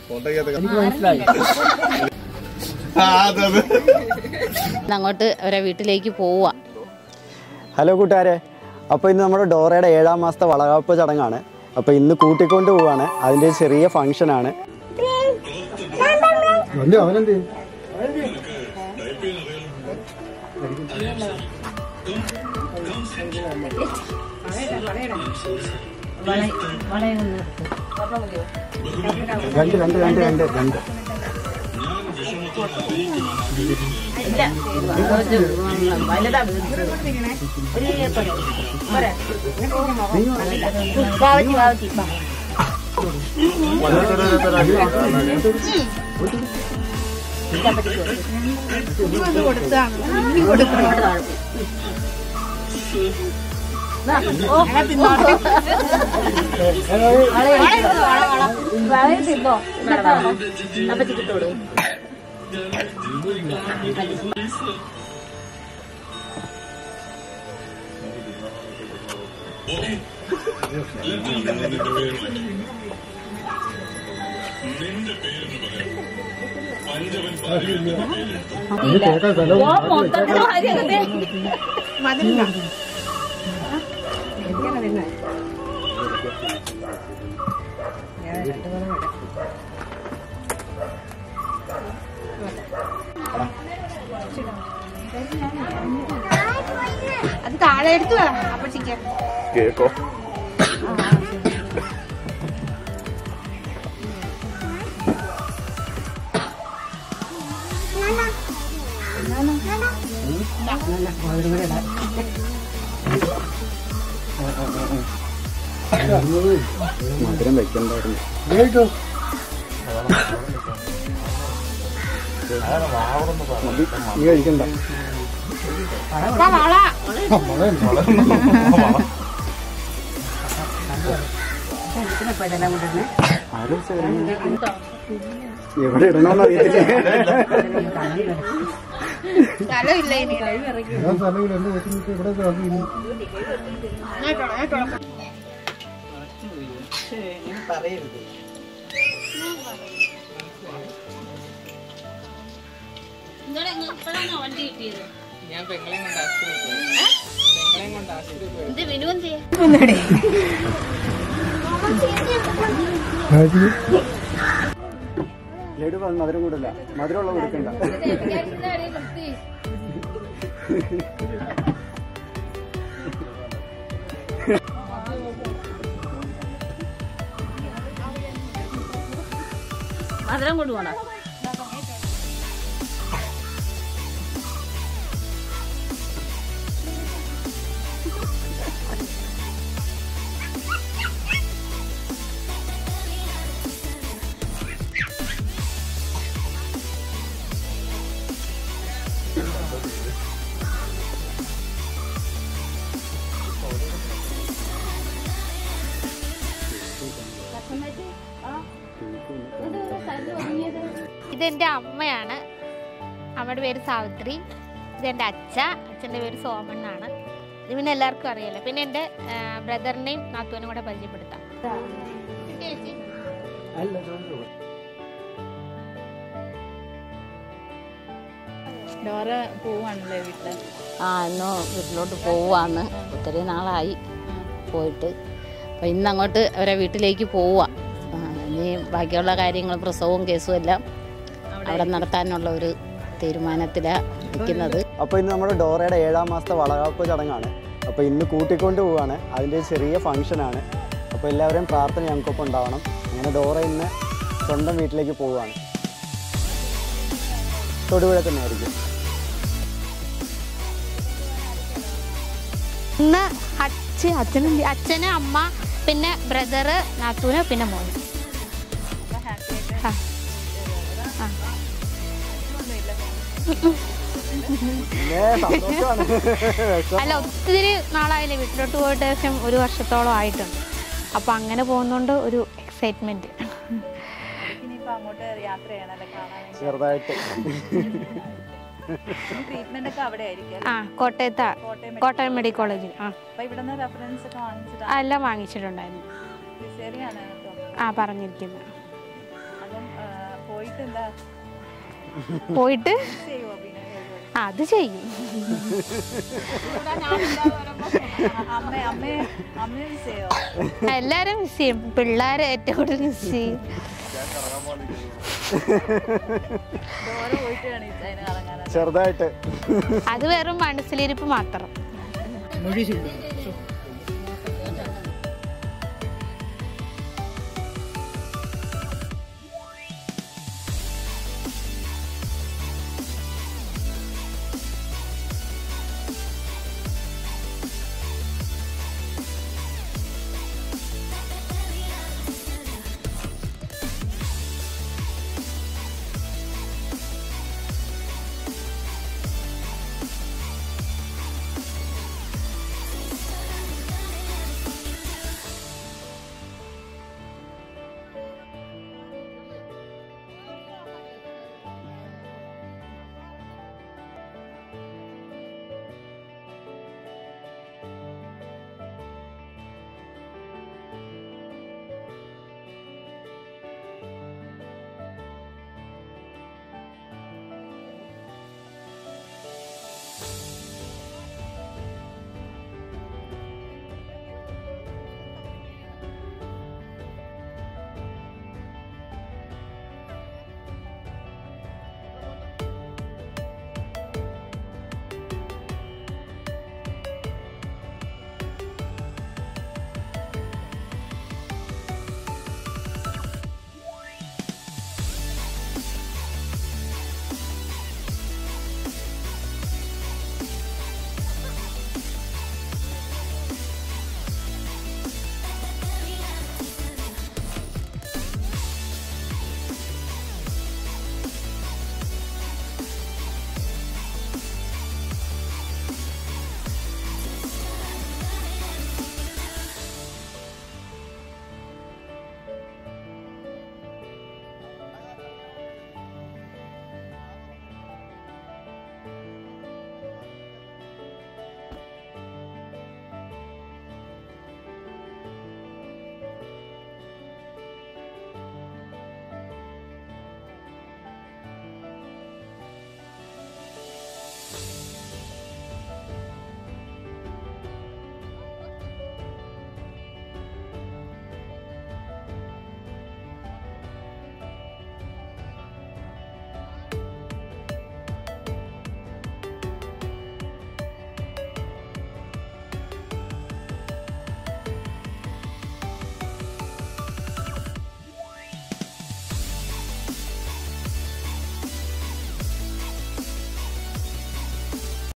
എനിക്ക് മനസ്സിലായി ആ, അതെ, അതെ. ഇന്ന് അങ്ങോട്ട് അവരെ വീട്ടിലേക്ക് പോവുക ഹലോ കൂട്ടുകാരെ അപ്പോൾ ഇന്ന് നമ്മുടെ ഡോറയുടെ ഏഴാം മാസത്തെ വളകാപ്പ് ചടങ്ങാണ് അപ്പോൾ ഇന്ന് കൂട്ടിക്കൊണ്ട് പോവാണ് അതിൻ്റെ ഒരു ചെറിയ ഫംഗ്ഷനാണ് അവനെന്ത് രണ്ട് രണ്ട് രണ്ട് രണ്ട് രണ്ട് അത് താഴെ എടുത്തു അപ്പച്ചിക്ക് കേക്കോ മധുരം വെക്കണ്ടായിരുന്നു മതി, നീ കഴിക്കണ്ട ആരും ചേർന്ന് എവിടെ ഇടണമെന്ന് അറിയത്തില്ല സ്ഥലമില്ല ഇനി വണ്ടി കിട്ടിയത് എന്ത് വിനു എന്ത് ലഡു പറഞ്ഞ മധുരം കൂടില്ല മധുരമുള്ള കൊടുക്കണ്ട മധുരം കൊണ്ടുപോണോ ഇതെന്റെ അമ്മയാണ് അമ്മയുടെ പേര് സാവിത്രി ഇതെന്റെ അച്ഛ അച്ഛന്റെ പേര് സോമൻ എന്നാണ് ഇത് പിന്നെ എല്ലാവർക്കും അറിയാലോ പിന്നെ എന്റെ ബ്രദറിനെയും നാത്തുവിനും കൂടെ പരിചയപ്പെടുത്താം ചേച്ചി ഡോറ പോവാണല്ലേ വീട്ടില് ആ ഇന്ന് വീട്ടിലോട്ട് പോവാന്ന് ഒത്തിരി നാളായി പോയിട്ട് അപ്പം ഇന്ന് അങ്ങോട്ട് അവരെ വീട്ടിലേക്ക് പോവുക ഇനി ബാക്കിയുള്ള കാര്യങ്ങൾ പ്രസവവും കേസും എല്ലാം അവിടെ നടത്താനുള്ള ഒരു തീരുമാനത്തിലാണ് നിൽക്കുന്നത് അപ്പോൾ ഇന്ന് നമ്മുടെ ഡോറയുടെ ഏഴാം മാസത്തെ വളകാപ്പ് ചടങ്ങാണ് അപ്പോൾ ഇന്ന് കൂട്ടിക്കൊണ്ട് പോവാണ് അതിൻ്റെ ഒരു ചെറിയ ഫംഗ്ഷനാണ് അപ്പോൾ എല്ലാവരെയും പ്രാർത്ഥന ഞങ്ങൾക്കൊപ്പം ഉണ്ടാവണം അങ്ങനെ ഡോറ ഇന്ന് സ്വന്തം വീട്ടിലേക്ക് പോവുകയാണ് തൊടുപുഴ തന്നെ ആയിരിക്കും ഇന്ന് അച്ഛ അച്ഛനും അച്ഛന് അമ്മ പിന്നെ ബ്രദറ് നാത്തൂന് പിന്നെ മോന് ആ. ആ. പിന്നെ സന്തോഷമാണ് അല്ല ഒത്തിരി നാളായില്ലേ വീട്ടിലോട്ട് പോയിട്ട് ഏകദേശം ഒരു വർഷത്തോളം ആയിട്ടുണ്ട് അപ്പൊ അങ്ങനെ പോകുന്നോണ്ട് ഒരു എക്സൈറ്റ്മെന്റ് ഇനിയിപ്പോ അങ്ങോട്ട് യാത്ര ചെയ്യണല്ലേ കാണാൻ വേണ്ടി ചെറുതായിട്ട് ട്രീറ്റ്മെന്റ് ഒക്കെ അവിടെ ആയിരിക്കും ആ കോട്ടയത്താ കോട്ടയം കോട്ടയം മെഡിക്കൽ കോളേജിൽ ആ അപ്പൊ ഇവിടുന്ന് റെഫറൻസ് ഒക്കെ വാങ്ങിച്ചിട്ട് ആ, എല്ലാം വാങ്ങിച്ചിട്ടുണ്ടായിരുന്നു സിസേറിയാണ് ആ പറഞ്ഞിരിക്കുന്നത് അതും ആ, പോയിട്ട് എന്താ പോയിട്ട് ചെയ്യുമോ പിന്നെ ആ, അത് ചെയ്യും അമ്മ അമ്മയെ അമ്മയെ മിസ് ചെയ്യോ എല്ലാരും മിസ് ചെയ്യും പിള്ളേരെ ഏറ്റവും കൂടുതൽ മിസ് ചെയ്യും ഡോറ പോയിട്ട് വേണം ഈ അതിന് കറങ്ങാൻ ചെറുതായിട്ട് അത് വെറും മനസ്സിലിരിപ്പ് മാത്രം മൊഴി ചൂടാണ്